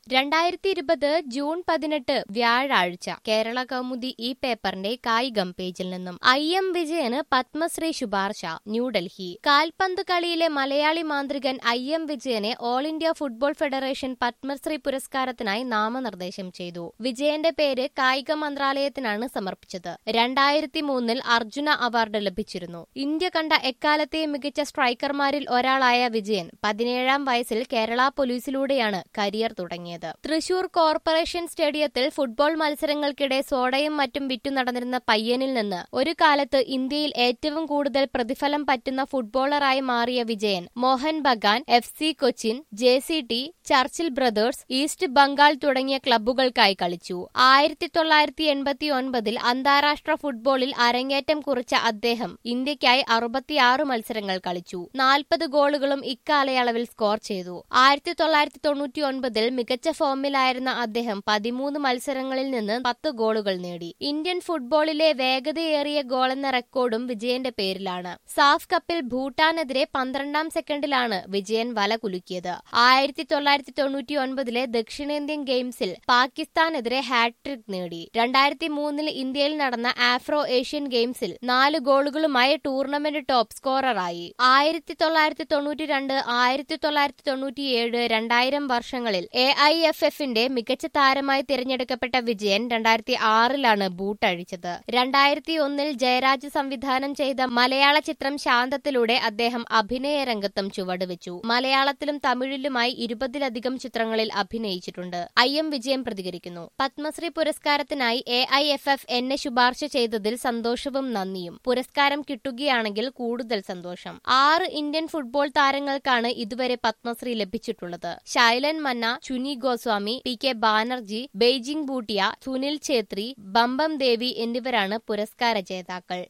രണ്ടായിരത്തി ഇരുപത് ജൂൺ പതിനെട്ട് വ്യാഴാഴ്ച കേരള കൗമുദി ഈ പേപ്പറിന്റെ കായികം പേജിൽ നിന്നും ഐ എം വിജയന് പത്മശ്രീ ശുപാർശ ന്യൂഡൽഹി കാൽപന്ത് കളിയിലെ മലയാളി മാന്ത്രികൻ ഐ എം വിജയനെ all India football federation Padma Shri പുരസ്കാരത്തിനായി നാമനിർദ്ദേശം ചെയ്തു വിജയന്റെ പേര് കായിക മന്ത്രാലയത്തിനാണ് സമർപ്പിച്ചത് രണ്ടായിരത്തി മൂന്നിൽ അർജുന അവാർഡ് ലഭിച്ചിരുന്നു ഇന്ത്യ കണ്ട എക്കാലത്തെയും മികച്ച സ്ട്രൈക്കർമാരിൽ ഒരാളായ വിജയൻ പതിനേഴാം വയസ്സിൽ കേരള പോലീസിലൂടെയാണ് കരിയർ തുടങ്ങിയത് തൃശൂർ കോർപ്പറേഷൻ സ്റ്റേഡിയത്തിൽ ഫുട്ബോൾ മത്സരങ്ങൾക്കിടെ സോഡയും മറ്റും വിറ്റു നടന്നിരുന്ന പയ്യനിൽ നിന്ന് ഒരു കാലത്ത് ഇന്ത്യയിൽ ഏറ്റവും കൂടുതൽ പ്രതിഫലം പറ്റുന്ന ഫുട്ബോളറായി മാറിയ Vijayan Mohun Bagan F C Cochin J C T Churchill Brothers East Bengal തുടങ്ങിയ ക്ലബ്ബുകൾക്കായി കളിച്ചു ആയിരത്തി തൊള്ളായിരത്തി എൺപത്തി ഒൻപതിൽ അന്താരാഷ്ട്ര ഫുട്ബോളിൽ അരങ്ങേറ്റം കുറിച്ച അദ്ദേഹം ഇന്ത്യയ്ക്കായി അറുപത്തിയാറ് മത്സരങ്ങൾ കളിച്ചു നാൽപ്പത് ഗോളുകളും ഇക്കാലയളവിൽ സ്കോർ ചെയ്തു ആയിരത്തി തൊള്ളായിരത്തി തൊണ്ണൂറ്റി ഒൻപതിൽ മികച്ച ഫോമിലായിരുന്ന അദ്ദേഹം പതിമൂന്ന് മത്സരങ്ങളിൽ നിന്ന് പത്ത് ഗോളുകൾ നേടി ഇന്ത്യൻ ഫുട്ബോളിലെ വേഗതയേറിയ ഗോളെന്ന റെക്കോർഡും വിജയന്റെ പേരിലാണ് സാഫ് കപ്പിൽ ഭൂട്ടാനെതിരെ പന്ത്രണ്ടാം സെക്കൻഡിലാണ് വിജയൻ വല കുലുക്കിയത് ആയിരത്തി തൊള്ളായിരത്തി തൊണ്ണൂറ്റി ഒൻപതിലെ ദക്ഷിണേന്ത്യൻ ഗെയിംസിൽ പാകിസ്ഥാനെതിരെ ഹാട്രിക് നേടി രണ്ടായിരത്തി മൂന്നിൽ ഇന്ത്യയിൽ നടന്ന ആഫ്രോ ഏഷ്യൻ ഗെയിംസിൽ നാല് ഗോളുകളുമായി ടൂർണമെന്റ് ടോപ്പ് സ്കോററായി ആയിരത്തി തൊള്ളായിരത്തി തൊണ്ണൂറ്റി രണ്ട് ആയിരത്തി തൊള്ളായിരത്തി തൊണ്ണൂറ്റിയേഴ് രണ്ടായിരം വർഷങ്ങളിൽ എ ഐ എഫ് എഫിന്റെ മികച്ച താരമായി തിരഞ്ഞെടുക്കപ്പെട്ട വിജയൻ രണ്ടായിരത്തി ആറിലാണ് ബൂട്ടഴിച്ചത് രണ്ടായിരത്തി ഒന്നിൽ ജയരാജ് സംവിധാനം ചെയ്ത മലയാള ചിത്രം ശാന്തത്തിലൂടെ അദ്ദേഹം അഭിനയ രംഗത്തും ചുവടുവെച്ചു മലയാളത്തിലും തമിഴിലുമായി ഇരുപതിലധികം ചിത്രങ്ങളിൽ അഭിനയിച്ചിട്ടുണ്ട് ഐ എം വിജയൻ പ്രതികരിക്കുന്നു പത്മശ്രീ പുരസ്കാരത്തിനായി എ ഐ എഫ് എഫ് എന്നെ ശുപാർശ ചെയ്തതിൽ സന്തോഷവും നന്ദിയും പുരസ്കാരം കിട്ടുകയാണെങ്കിൽ കൂടുതൽ സന്തോഷം ആറ് ഇന്ത്യൻ ഫുട്ബോൾ താരങ്ങൾക്കാണ് ഇതുവരെ പത്മശ്രീ ലഭിച്ചിട്ടുള്ളത് ശൈലൻ മന്ന ചുനി ഗോസ്വാമി പി കെ ബാനർജി ബെയ്ജിംഗ് ബൂട്ടിയ സുനിൽ ഛേത്രി ബമ്പം ദേവി എന്നിവരാണ് പുരസ്കാര ജേതാക്കൾ